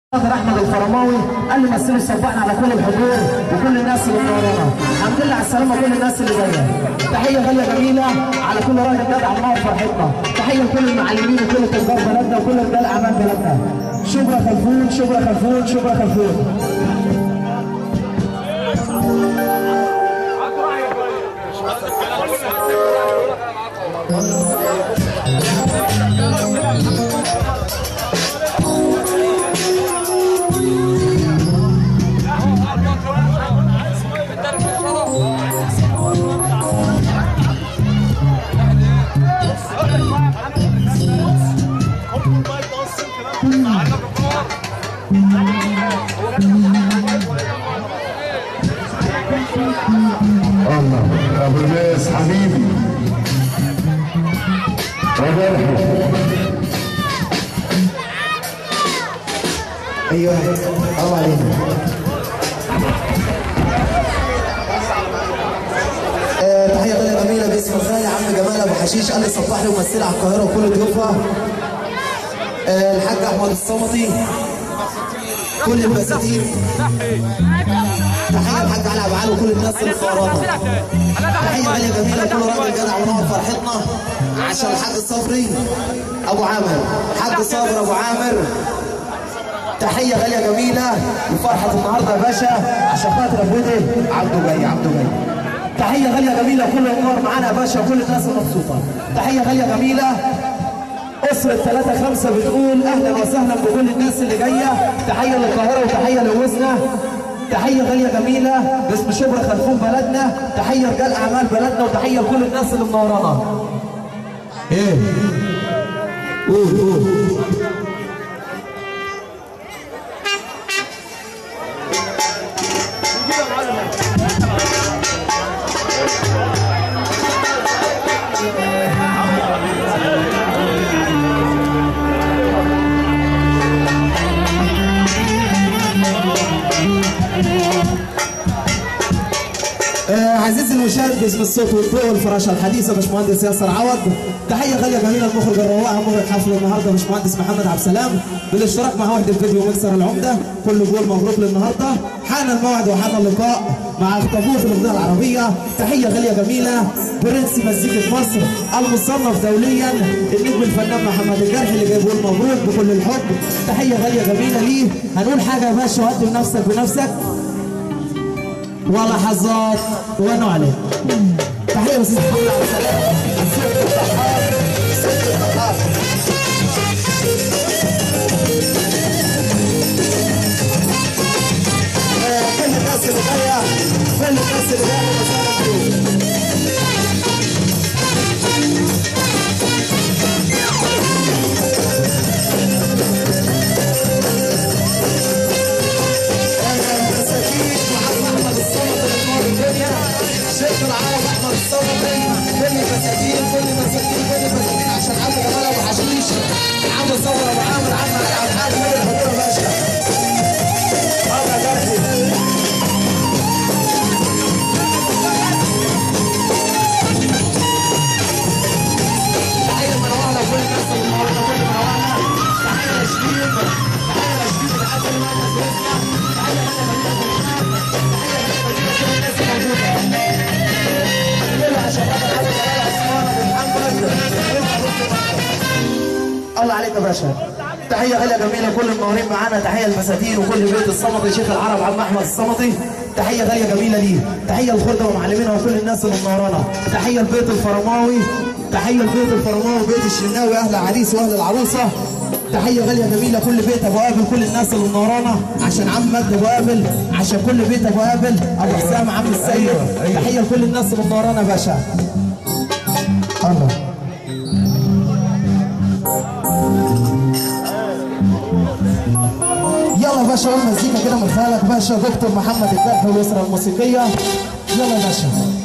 خاطر احمد الفرماوي قال لي مثلوا صبحنا على كل الحضور وكل الناس اللي منورانا الحمد لله على السلامه كل الناس اللي جايه تحيه غاليه جميله على كل راجل جدع منور فرحتنا تحيه لكل المعلمين وكل تجار بلدنا وكل رجال اعمال بلدنا شبرا خلفون شبرا خلفون شبرا خلفون الله ابو الناس حبيبي وجرحه ايوه الله علينا آه، تحية غالية جميلة باسم الغالي عم جمال أبو حشيش قال لي صبح لي ممثلة على القاهرة وكل ضيوفها آه، الحاج أحمد الصمتي كل البساتين تحية الحاج علي أبعال وكل الناس اللي مخرمة تحية غالية جميلة كل راجل جدع ونور فرحتنا عشان الحاج صبري أبو عامر حاج صابر أبو عامر تحية غالية جميلة لفرحة النهاردة يا باشا عشان خاطر أبوده عبده جاي عبده جاي تحية غالية جميلة كل النور معانا يا باشا وكل الناس المبسوطة تحية غالية جميلة أسرة ثلاثة خمسة بتقول أهلا وسهلا بكل الناس اللي جاية تحية للقاهرة وتحية لوزنا تحية غالية جميلة باسم شبرا خلفون بلدنا تحية رجال أعمال بلدنا وتحية لكل الناس اللي منورانا إيه قول قول آه، عزيزي المشاهد باسم الصوت والضوء والفراشه الحديثه باشمهندس ياسر عوض تحيه غاليه جميله المخرج الرائع مخرج حفل النهارده باشمهندس محمد عبد السلام بالاشتراك مع وحده الفيديو مكسر العمده كل جول مبروك للنهارده حان الموعد وحان اللقاء مع اخطبوط الاغنيه العربيه تحيه غاليه جميله برنس مزيكه مصر المصنف دوليا النجم الفنان محمد الجرح اللي جايبه له مبروك بكل الحب تحيه غاليه جميله ليه هنقول حاجه يا باشا وقدم نفسك بنفسك ولحظات ونعلن تحية أستاذ محمد عبد السلام الست الطحار ست الطحار آه، كل الناس اللي جاية كل الناس اللي جاية وسهلا بيكم المساكين وعم احمد الصمد اللي نور الدنيا شيخ العرب احمد الصمد كل المساكين كل المساكين كل المساكين عشان عم جمال ابو حشيش عم صبر ابو عامر عم علي عبد الحاج من الحضور يا باشا الله جرحي تحية منورنا كل الناس اللي منورنا كل منورنا تحية لشبيب تحية لشبيب الحاج اللي معنا سويسرا تحية الله عليك يا باشا تحية غالية جميلة كل المنورين معانا تحية المساتين وكل بيت الصمدي شيخ العرب عم أحمد الصمدي تحية غالية جميلة ليه تحية لخردة ومعلمينا وكل الناس اللي منورانا تحية لبيت الفرماوي تحية لبيت الفرماوي وبيت الشناوي أهل العريس وأهل العروسة تحية غالية جميلة كل بيت أبو قابل كل الناس اللي منورانا عشان عم مجد أبو قابل عشان كل بيت أبو قابل أبو حسام عم السيد تحية لكل الناس اللي منورانا يا باشا الله يلا يا باشا قول مزيكا كده من خيالك باشا دكتور محمد الجرح والاسره الموسيقيه يلا يا باشا